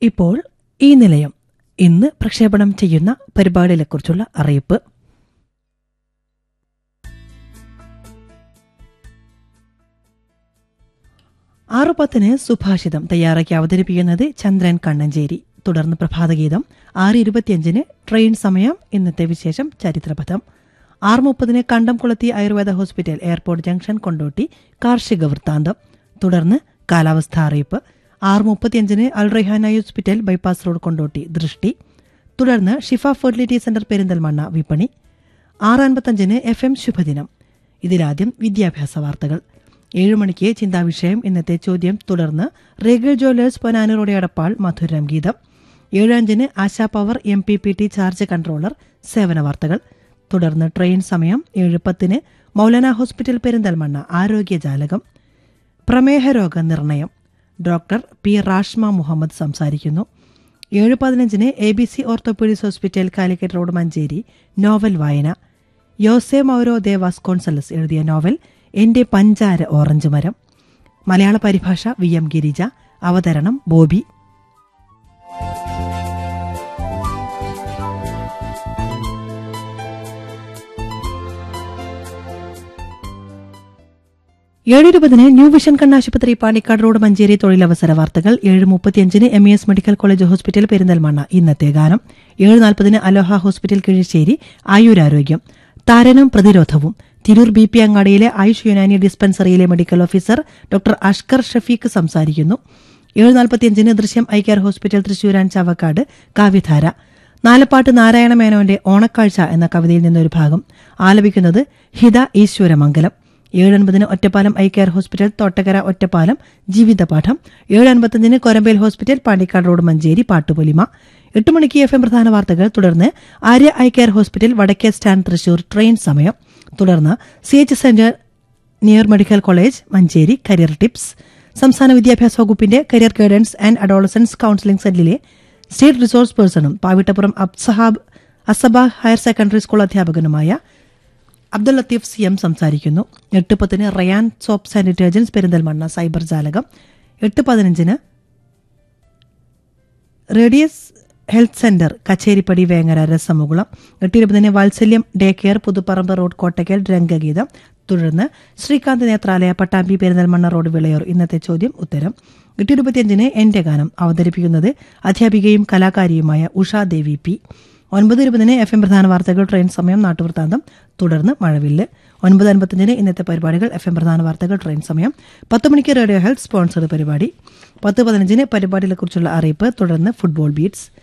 ഇപ്പോൾ ഈ നിലയം ഇന്ന് പ്രക്ഷേപണം ചെയ്യുന്ന പരിപാടികളെക്കുറിച്ചുള്ള അറിയിപ്പ് ആറു പത്തിന് സുഭാഷിതം തയ്യാറാക്കി അവതരിപ്പിക്കുന്നത് ചന്ദ്രൻ കണ്ണഞ്ചേരി തുടർന്ന് പ്രഭാതഗീതം ആറ് ഇരുപത്തിയഞ്ചിന് ട്രെയിൻ സമയം ഇന്നത്തെ വിശേഷം ചരിത്രപഥം ആറ് മുപ്പതിന് കണ്ടംകുളത്തി Ayurveda hospital airport junction Kondotty കാർഷിക വൃത്താന്തം തുടർന്ന് കാലാവസ്ഥാ അറിയിപ്പ് ആറ് മുപ്പത്തിയഞ്ചിന് Alraihana hospital bypass road Kondotty ദൃഷ്ടി തുടർന്ന് ഷിഫ ഫെർട്ടിലിറ്റി സെന്റർ പെരിന്തൽമണ്ണ വിപണി ആറ് അൻപത്തഞ്ചിന് എഫ് എം ശുഭദിനം ഇതിലാദ്യം വിദ്യാഭ്യാസ വാർത്തകൾ ഏഴു മണിക്ക് ചിന്താവിഷയം ഇന്നത്തെ ചോദ്യം തുടർന്ന് റേഗൽ ജ്വല്ലേഴ്സ് പൊനാനൂറോടെ അടപ്പാൾ മധുരം ഗീതം ഏഴ് അഞ്ചിന് Asha power M P P T charge controller സേവന വാർത്തകൾ തുടർന്ന് ട്രെയിൻ സമയം ഏഴ് പത്തിന് മൗലാന ഹോസ്പിറ്റൽ പെരിന്തൽമണ്ണ ആരോഗ്യജാലകം പ്രമേഹ രോഗ നിർണയം ഡോക്ടർ പി റാഷ്മ മുഹമ്മദ് സംസാരിക്കുന്നു ഏഴ് പതിനഞ്ചിന് A B C orthopaedics hospital Calicut road Manjeri novel വായന യോസെ മൗരോ ദേവാസ് കോൺസലസ് എഴുതിയ നോവൽ എന്റെ പഞ്ചാര ഓറഞ്ച് മരം മലയാള പരിഭാഷ വി എം ഗിരിജ അവതരണം ബോബി ഏഴ് ഇരുപതിന് ന്യൂ വിഷൻ കണ്ണാശുപത്രി പാണ്ടിക്കാട് റോഡ് മഞ്ചേരി തൊഴിലവസര വാർത്തകൾ ഏഴ് മുപ്പത്തിയഞ്ചിന് M S medical college hospital Perinthalmanna ഇന്നത്തെ ഗാനം ഏഴ് നാൽപ്പതിന് അലോഹ ഹോസ്പിറ്റൽ കിഴിശ്ശേരി ആയുരാരോഗ്യം താരനും പ്രതിരോധവും തിരൂർ ബി പി അങ്ങാടിയിലെ ആയുഷ് യുനാനി ഡിസ്പെൻസറിയിലെ medical officer doctor Ashkar Shafeeq സംസാരിക്കുന്നു ഏഴ് നാൽപ്പത്തിയഞ്ചിന് ദൃശ്യം ഐക്യാർ ഹോസ്പിറ്റൽ തൃശൂരാൻ ചാവക്കാട് കാവ്യധാര നാലപ്പാട്ട് നാരായണ മേനോന്റെ ഓണക്കാഴ്ച എന്ന കവിതയിൽ നിന്നൊരു ഭാഗം ആലപിക്കുന്നത് ഹിത ഈശ്വരമംഗലം ഏഴൻപതിന് Ottapalam eye care hospital Thottakkara Ottapalam ജീവിതപാഠം ഏഴ് അൻപത്തഞ്ചിന് കൊരമ്പേൽ ഹോസ്പിറ്റൽ പാണ്ടിക്കാട് റോഡ് മഞ്ചേരി പാട്ടുപൊലിമ എട്ട് മണിക്ക് എഫ് എം പ്രധാന വാർത്തകൾ തുടർന്ന് ആര്യ ഐ കെയർ ഹോസ്പിറ്റൽ വടക്കേ സ്റ്റാൻഡ് തൃശൂർ ട്രെയിൻ സമയം തുടർന്ന് C H centre near medical college Manjeri career tips സംസ്ഥാന വിദ്യാഭ്യാസ വകുപ്പിന്റെ career guidance and adolescence counselling സെല്ലിലെ സ്റ്റേറ്റ് റിസോഴ്സ് പേഴ്സണും പാവിട്ടപ്പുറം അബ്സഹാബ് അസബ ഹയർ സെക്കൻഡറി സ്കൂൾ അധ്യാപകനുമായ അബ്ദുൽ ലത്തീഫ് സി എം സംസാരിക്കുന്നു എട്ട് പത്തിന് Rayan soaps and detergents Perinthalmanna cyber ജാലകം എട്ട് പതിനഞ്ചിന് radius health centre Kacheripadi Vengara രസമുകുളം എട്ടിരുപതിന് വാത്സല്യം day care Puthuparamba road Kottakkal രംഗഗീതം തുടർന്ന് ശ്രീകാന്ത് നേത്രാലയ പട്ടാമ്പി പെരിന്തൽമണ്ണ റോഡ് വിളയൂർ ഇന്നത്തെ ചോദ്യം ഉത്തരം എട്ടിരുപത്തിയഞ്ചിന് എന്റെ ഗാനം അവതരിപ്പിക്കുന്നത് അധ്യാപികയും കലാകാരിയുമായ ഉഷ ദേവി പി ഒൻപത് ഇരുപതിന് എഫ് എം പ്രധാന വാർത്തകൾ ട്രെയിൻ സമയം നാട്ടുവൃത്താന്തം തുടർന്ന് മഴവില്ല് ഒൻപത് അൻപത്തഞ്ചിന് ഇന്നത്തെ പരിപാടികൾ എഫ് എം പ്രധാന വാർത്തകൾ ട്രെയിൻ സമയം പത്ത് മണിക്ക് റേഡിയോ ഹെൽത്ത് സ്പോൺസർഡ് പരിപാടി പത്ത് പതിനഞ്ചിന് പരിപാടികളെക്കുറിച്ചുള്ള അറിയിപ്പ് തുടർന്ന് ഫുട്ബോൾ ബീറ്റ്സ്